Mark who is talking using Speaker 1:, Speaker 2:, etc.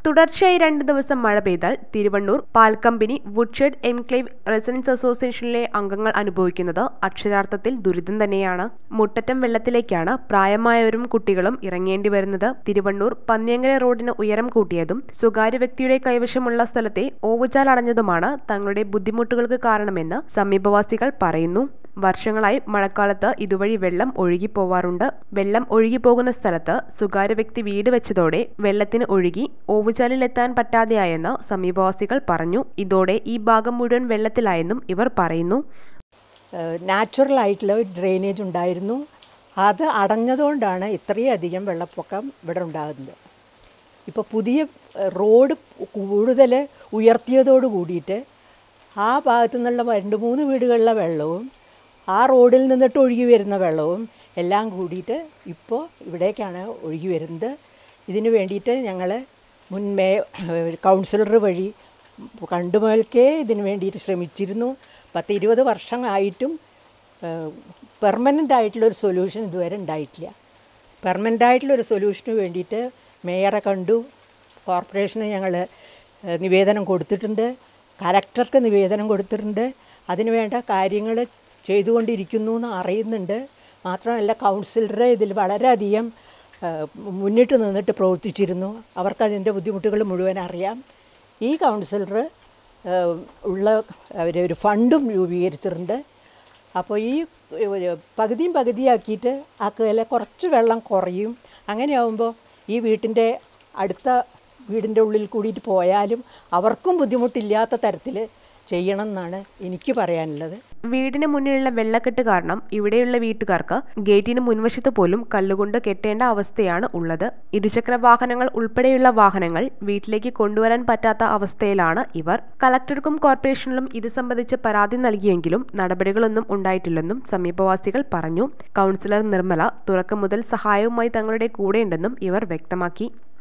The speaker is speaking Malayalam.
Speaker 1: തുടർച്ചയായി രണ്ട് ദിവസം മഴ പെയ്താൽ തിരുവണ്ണൂർ പാൽക്കമ്പനി വുഡ്ഷെഡ് എൻക്ലേവ് റെസിഡൻസ് അസോസിയേഷനിലെ അംഗങ്ങൾ അനുഭവിക്കുന്നത് അക്ഷരാർത്ഥത്തിൽ ദുരിതം തന്നെയാണ് മുട്ടറ്റം വെള്ളത്തിലേക്കാണ് പ്രായമായവരും കുട്ടികളും ഇറങ്ങേണ്ടി വരുന്നത് തിരുവണ്ണൂർ പന്നിയങ്കര റോഡിന് ഉയരം കൂട്ടിയതും സ്വകാര്യ വ്യക്തിയുടെ കൈവശമുള്ള സ്ഥലത്തെ ഓവുചാൽ അടഞ്ഞതുമാണ് തങ്ങളുടെ ബുദ്ധിമുട്ടുകൾക്ക് കാരണമെന്ന് സമീപവാസികൾ പറയുന്നു വർഷങ്ങളായി മഴക്കാലത്ത് ഇതുവഴി വെള്ളം ഒഴുകിപ്പോവാറുണ്ട് വെള്ളം ഒഴുകിപ്പോകുന്ന സ്ഥലത്ത് സ്വകാര്യ വ്യക്തി വീട് വെച്ചതോടെ വെള്ളത്തിന് ഒഴുകി ഓവുചാലിലെത്താൻ പറ്റാതെയായെന്ന് സമീപവാസികൾ പറഞ്ഞു ഇതോടെ ഈ ഭാഗം മുഴുവൻ വെള്ളത്തിലായെന്നും ഇവർ പറയുന്നു
Speaker 2: നാച്ചുറൽ ആയിട്ടുള്ള ഒരു ഡ്രെയിനേജ് ഉണ്ടായിരുന്നു അത് അടഞ്ഞതുകൊണ്ടാണ് ഇത്രയധികം വെള്ളപ്പൊക്കം ഇവിടെ ഉണ്ടാകുന്നത് ഇപ്പോൾ പുതിയ ഏഹ്, റോഡ് കൂടുതൽ ഉയർത്തിയതോട് കൂടിയിട്ട് ആ ഭാഗത്തു നിന്നുള്ള രണ്ട് മൂന്ന് വീടുകളിലെ വെള്ളവും ആ റോഡിൽ നിന്നിട്ട് ഒഴുകി വരുന്ന വെള്ളവും എല്ലാം കൂടിയിട്ട് ഇപ്പോൾ ഇവിടേക്കാണ് ഒഴുകി വരുന്നത് ഇതിന് വേണ്ടിയിട്ട് ഞങ്ങൾ മുൻമേ കൗൺസിലർ വഴി കണ്ടുമുതൽക്കേ ഇതിന് വേണ്ടിയിട്ട് ശ്രമിച്ചിരുന്നു പത്ത് ഇരുപത് വർഷമായിട്ടും പെർമനൻ്റ് ആയിട്ടുള്ളൊരു സൊല്യൂഷൻ ഇതുവരെ ഉണ്ടായിട്ടില്ല പെർമനൻ്റ് ആയിട്ടുള്ളൊരു സൊല്യൂഷന് വേണ്ടിയിട്ട് മേയറെ കണ്ടു കോർപ്പറേഷന് ഞങ്ങൾ നിവേദനം കൊടുത്തിട്ടുണ്ട് കലക്ടർക്ക് നിവേദനം കൊടുത്തിട്ടുണ്ട് അതിന് വേണ്ട കാര്യങ്ങൾ ചെയ്തുകൊണ്ടിരിക്കുന്നു എന്ന് അറിയുന്നുണ്ട് മാത്രമല്ല കൗൺസിലറെ ഇതിൽ വളരെയധികം ഏഹ്, മുന്നിട്ട് നിന്നിട്ട് പ്രവർത്തിച്ചിരുന്നു അവർക്കതിൻ്റെ ബുദ്ധിമുട്ടുകൾ മുഴുവൻ അറിയാം ഈ കൗൺസിലർ ഏഹ്, ഉള്ള അവർ ഒരു ഫണ്ടും രൂപീകരിച്ചിട്ടുണ്ട് അപ്പോൾ ഈ ഒരു പകുതിയും പകുതിയാക്കിയിട്ട് ആക്കുകയില്ല കുറച്ച് വെള്ളം കുറയും അങ്ങനെയാവുമ്പോൾ ഈ വീട്ടിൻ്റെ അടുത്ത വീടിൻ്റെ ഉള്ളിൽ കൂടിയിട്ട് പോയാലും അവർക്കും ബുദ്ധിമുട്ടില്ലാത്ത തരത്തിൽ ചെയ്യണം എന്നാണ് എനിക്ക് പറയാനുള്ളത്
Speaker 1: വീടിന് മുന്നിലുള്ള വെള്ളക്കെട്ട് കാരണം ഇവിടെയുള്ള വീട്ടുകാർക്ക് ഗേറ്റിന് മുൻവശത്ത് പോലും കല്ലുകൊണ്ട് കെട്ടേണ്ട അവസ്ഥയാണ് ഉള്ളത് ഇരുചക്ര വാഹനങ്ങൾ ഉൾപ്പെടെയുള്ള വാഹനങ്ങൾ വീട്ടിലേക്ക് കൊണ്ടുവരാൻ പറ്റാത്ത അവസ്ഥയിലാണ് ഇവർ കളക്ടർക്കും കോർപ്പറേഷനിലും ഇത് സംബന്ധിച്ച് പരാതി നൽകിയെങ്കിലും നടപടികളൊന്നും ഉണ്ടായിട്ടില്ലെന്നും സമീപവാസികൾ പറഞ്ഞു കൗൺസിലർ നിർമ്മല തുറക്കം മുതൽ സഹായവുമായി തങ്ങളുടെ കൂടെയുണ്ടെന്നും ഇവർ വ്യക്തമാക്കി